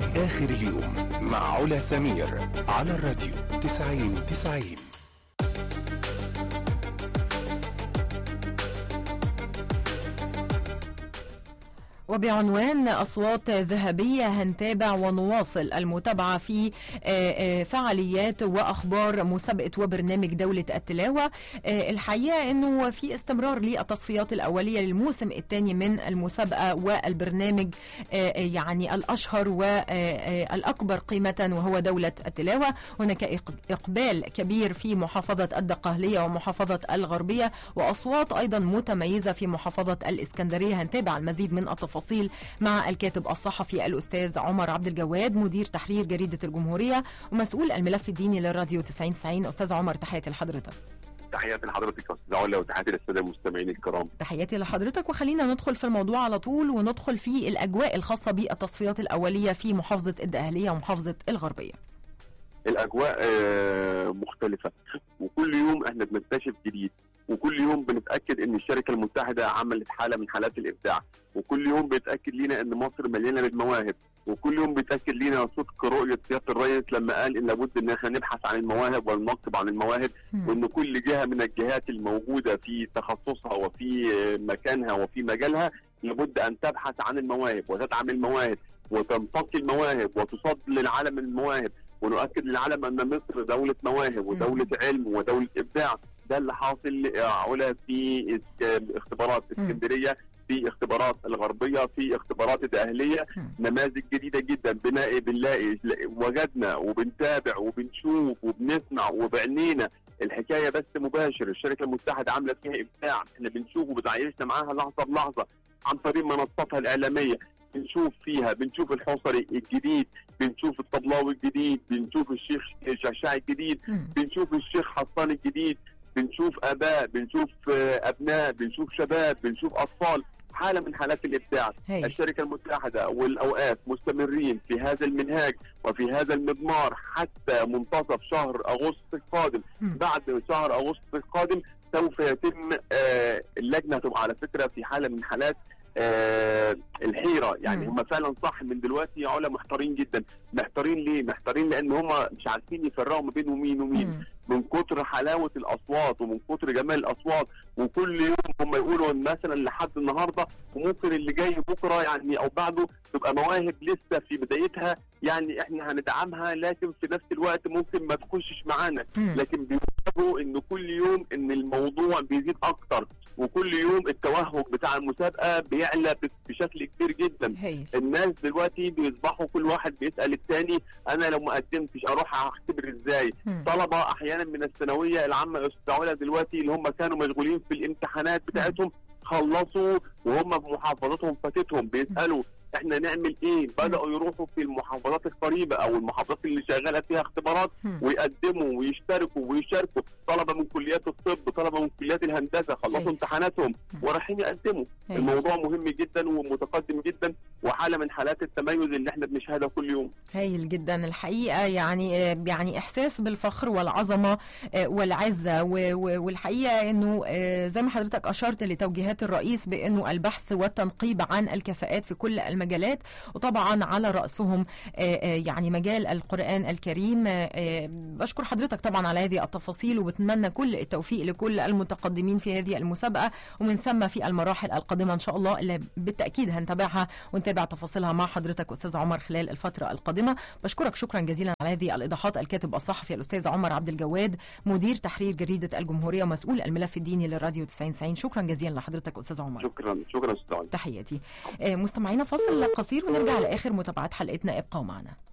آخر اليوم مع علا سمير على الراديو 90 90 وبعنوان أصوات ذهبية هنتابع ونواصل المتابعة في آه، آه، فعاليات وأخبار مسابقة وبرنامج دولة التلاوة آه، الحقيقة أنه في استمرار للتصفيات الأولية للموسم الثاني من المسابقة والبرنامج آه، يعني الأشهر والأكبر قيمة وهو دولة التلاوة هناك إق- إقبال كبير في محافظة الدقهلية ومحافظة الغربية وأصوات أيضا متميزة في محافظة الإسكندرية هنتابع المزيد من التفاصيل مع الكاتب الصحفي الأستاذ عمر عبد الجواد مدير تحرير جريدة الجمهورية ومسؤول الملف الديني للراديو 90 90 أستاذ عمر تحياتي لحضرتك تحياتي لحضرتك يا استاذ علا وتحياتي للساده المستمعين الكرام تحياتي لحضرتك وخلينا ندخل في الموضوع على طول وندخل في الأجواء الخاصة بالتصفيات الأولية في محافظة الدقهلية ومحافظة الغربية الاجواء آه، مختلفه وكل يوم احنا بنكتشف جديد وكل يوم بنتاكد ان الشركه المتحده عملت حاله من حالات الابداع وكل يوم بيتاكد لينا ان مصر مليانه بالمواهب وكل يوم بيتاكد لينا صدق رؤيه سياده الرئيس لما قال ان لابد ان احنا نبحث عن المواهب وننقب عن المواهب مم. وان كل جهه من الجهات الموجوده في تخصصها وفي مكانها وفي مجالها لابد ان تبحث عن المواهب وتدعم المواهب وتنتقي المواهب وتصد للعالم المواهب ونؤكد للعالم ان مصر دوله مواهب ودوله علم ودوله ابداع ده اللي حاصل علا في اس- اختبارات اسكندريه في اختبارات الغربيه في اختبارات الاهليه مم. نماذج جديده جدا بنلاقي بنلاقي وجدنا وبنتابع وبنشوف وبنسمع وبعنينا الحكايه بس مباشر الشركه المتحده عامله فيها ابداع احنا بنشوف وبتعايشنا معاها لحظه بلحظه عن طريق منصاتها الاعلاميه بنشوف فيها بنشوف الحصري الجديد بنشوف الطبلاوي الجديد بنشوف الشيخ شعشاع الجديد مم. بنشوف الشيخ حسان الجديد بنشوف اباء بنشوف آه، ابناء بنشوف شباب بنشوف اطفال حاله من حالات الابداع هاي. الشركه المتحده والاوقاف مستمرين في هذا المنهاج وفي هذا المضمار حتى منتصف شهر اغسطس القادم مم. بعد شهر اغسطس القادم سوف يتم آه اللجنه هتبقى على فكره في حاله من حالات آه الحيره يعني مم. هم فعلا صح من دلوقتي يا علا محتارين جدا محتارين ليه محتارين لان هم مش عارفين يفرقوا ما بين ومين ومين مم. من كتر حلاوه الاصوات ومن كتر جمال الاصوات وكل يوم هم يقولوا مثلا لحد النهارده وممكن اللي جاي بكره يعني او بعده تبقى مواهب لسه في بدايتها يعني احنا هندعمها لكن في نفس الوقت ممكن ما تخشش معانا مم. لكن بيواجهوا ان كل يوم ان الموضوع بيزيد اكتر وكل يوم التوهج بتاع المسابقه بيعلى بشكل كبير جدا هاي. الناس دلوقتي بيصبحوا كل واحد بيسال الثاني انا لو ما قدمتش اروح اختبر ازاي مم. طلبه احيانا من الثانويه العامه يستدعوا دلوقتي اللي هم كانوا مشغولين في الامتحانات بتاعتهم خلصوا وهم في محافظاتهم فاتتهم بيسالوا احنا نعمل ايه بداوا يروحوا في المحافظات القريبه او المحافظات اللي شغاله فيها اختبارات مم. ويقدموا ويشتركوا ويشاركوا طلبه من كليات الطب طلبه من كليات الهندسه أيوة. خلصوا امتحاناتهم ورايحين يقدموا أيوة. الموضوع مهم جدا ومتقدم جدا وحاله من حالات التميز اللي احنا بنشهدها كل يوم هايل جدا الحقيقه يعني آه، يعني احساس بالفخر والعظمه آه، والعزه و- و- والحقيقه انه آه، زي ما حضرتك اشرت لتوجيهات الرئيس بانه البحث والتنقيب عن الكفاءات في كل المجالات وطبعا على راسهم آه، آه، يعني مجال القران الكريم آه، آه، بشكر حضرتك طبعا على هذه التفاصيل وبتمنى كل التوفيق لكل المتقدمين في هذه المسابقه ومن ثم في المراحل القادمه ان شاء الله اللي بالتاكيد هنتابعها ونتابع تفاصيلها مع حضرتك استاذ عمر خلال الفتره القادمه بشكرك شكرا جزيلا على هذه الايضاحات الكاتب الصحفي الاستاذ عمر عبد الجواد مدير تحرير جريده الجمهوريه ومسؤول الملف الديني للراديو 90 90 شكرا جزيلا لحضرتك استاذ عمر شكرا شكرا استاذ علي. تحياتي آه، مستمعينا فاصل قصير ونرجع لاخر متابعات حلقتنا ابقوا معنا